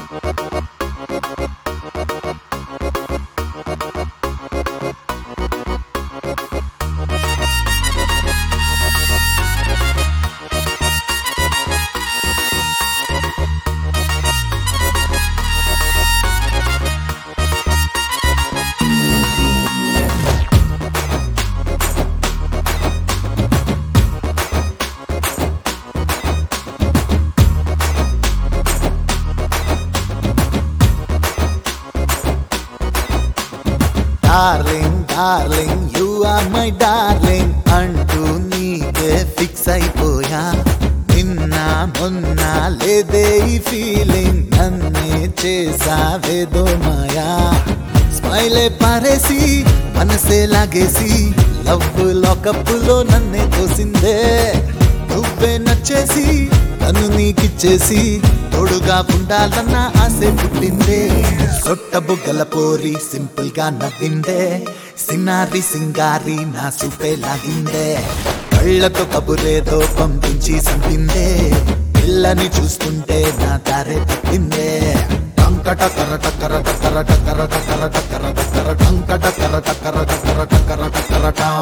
darling darling you are my darling అంటూ నీకే fix అయిపోయా నిన్న మొన్న లేదే ఈ ఫీలింగ్ నన్నే చేసావేదో మాయా స్మైలే పారేసి మనసే లాగేసి లవ్ లాకప్పులో నన్నే తోసిందే నువ్వే నచ్చేసి నన్ను నీకిచ్చేసి తోడుగా ఉండాలన్న ఆశ పుట్టిందే సొట్ట బుగ్గల పోరి సింపుల్ గా నవ్విందే సినారి సింగారి నా సూపే లాగిందే కళ్ళతో కబురేదో పంపించి సంపిందే పిల్లని చూస్తుంటే నా దారే తప్పిందే టంకట కరట కరట కరట కరట కరట కరట కర టంకట కరట కరట కరట కరట కరటం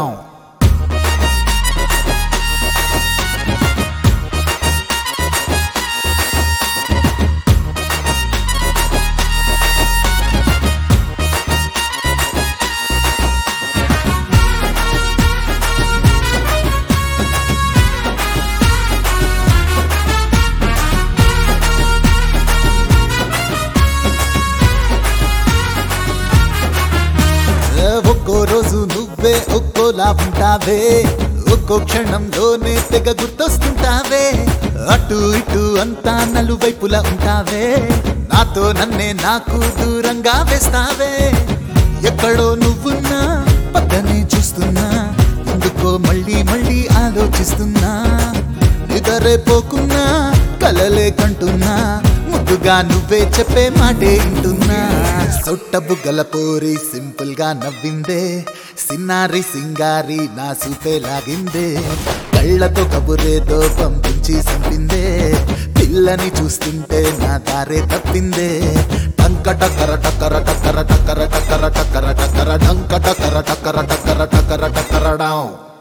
ఏ ఒక్కో రోజు నువ్వే ఒక్కోలా ఉంటావే ఒక్కో క్షణంలోనే తెగ గుర్తొస్తుంటావే అటు ఇటు అంతా నలువైపులా ఉంటావే నాతో నన్నే నాకు దూరంగా వేస్తావే ఎక్కడో నువ్వున్నా పక్కనే చూస్తున్నా ఎందుకో మళ్ళీ మళ్ళీ ఆలోచిస్తున్నా నిదరే పోకున్నా కలలే కంటున్నా ముద్దుగా నువ్వే చెప్పే మాటే వింటున్నా సొట్ట బుగ్గల పోరి సింపుల్ గా నవ్విందే సిన్నారి సింగారి నా సూపే లాగిందే కళ్ళతో కబురేదో పంపించి సంపిందే పిల్లని చూస్తుంటే నా దారే తప్పిందే టంకట కరట కరట కరట కరట కరట కరట కర టంకట కరట కరట కరట కరట కరడం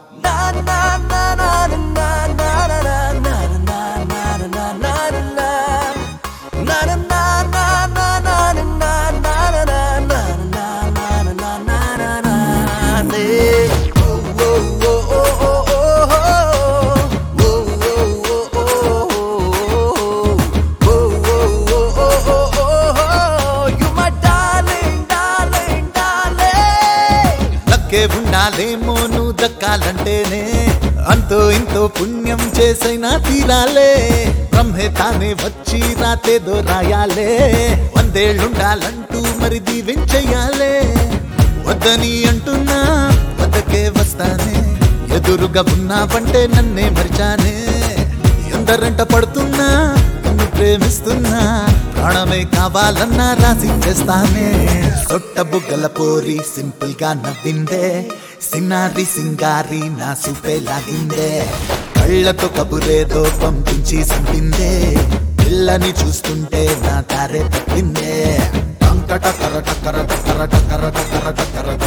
దక్కే ఉండాలేమో నువ్వు దక్కాలంటేనే అంతో ఇంతో పుణ్యం చేసైనా తీరాలే బ్రహ్మే తానే వచ్చి రాతేదో రాయాలే వందేళ్ళుండాలంటూ మరి దీవించెయ్యాలే వద్దని అంటున్నా వద్దకే వస్తానే ఎదురుగా ఉన్నావంటే నన్నే మరిచానే ఎందరంట పడుతున్నా నన్ను ప్రేమిస్తున్నా ప్రాణమే కావాలన్నా రాసి చేస్తానే సొట్ట బుగ్గల పోరి సింపుల్ గా నవ్విందే సినారి సింగారి నా సూపే లాగిందే కళ్ళతో కబురేదో పంపించి సంపిందే పిల్లని చూస్తుంటే నా దారే తప్పిందే టంకట కరట కరట కరట కరట కరట కరట